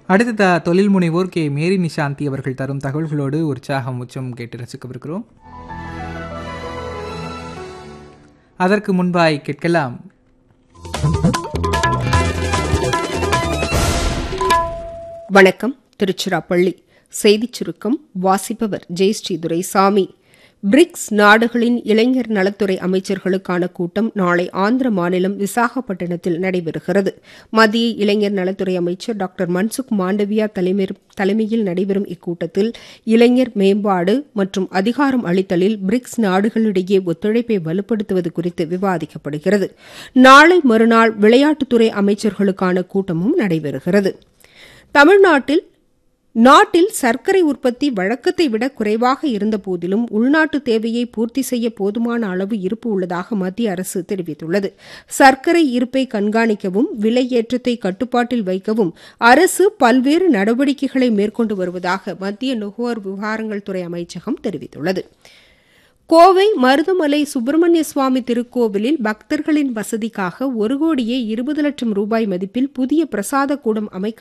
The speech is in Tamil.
அடுத்ததா தொழில் முனைவோர் கே மேரி நிஷாந்தி அவர்கள் தரும் தகவல்களோடு உற்சாகம் உச்சம் கேட்டு ரசிக்கவிருக்கிறோம் அதற்கு முன்பாய் கேட்கலாம் வணக்கம் திருச்சிராப்பள்ளி செய்திச் சுருக்கம் வாசிப்பவர் ஜெயஸ்ரீ துரைசாமி பிரிக்ஸ் நாடுகளின் இளைஞர் நலத்துறை அமைச்சர்களுக்கான கூட்டம் நாளை ஆந்திர மாநிலம் விசாகப்பட்டினத்தில் நடைபெறுகிறது மத்திய இளைஞர் நலத்துறை அமைச்சர் டாக்டர் மன்சுக் மாண்டவியா தலைமையில் நடைபெறும் இக்கூட்டத்தில் இளைஞர் மேம்பாடு மற்றும் அதிகாரம் அளித்தலில் பிரிக்ஸ் நாடுகளிடையே ஒத்துழைப்பை வலுப்படுத்துவது குறித்து விவாதிக்கப்படுகிறது நாளை மறுநாள் விளையாட்டுத்துறை அமைச்சர்களுக்கான கூட்டமும் நடைபெறுகிறது தமிழ்நாட்டில் நாட்டில் சர்க்கரை உற்பத்தி வழக்கத்தை விட குறைவாக இருந்தபோதிலும் உள்நாட்டு தேவையை பூர்த்தி செய்ய போதுமான அளவு இருப்பு உள்ளதாக மத்திய அரசு தெரிவித்துள்ளது சர்க்கரை இருப்பை கண்காணிக்கவும் விலை ஏற்றத்தை கட்டுப்பாட்டில் வைக்கவும் அரசு பல்வேறு நடவடிக்கைகளை மேற்கொண்டு வருவதாக மத்திய நுகர்வோர் விவகாரங்கள் துறை அமைச்சகம் தெரிவித்துள்ளது கோவை மருதமலை சுப்பிரமணிய சுவாமி திருக்கோவிலில் பக்தர்களின் வசதிக்காக ஒரு கோடியே இருபது லட்சம் ரூபாய் மதிப்பில் புதிய பிரசாத கூடம் அமைக்க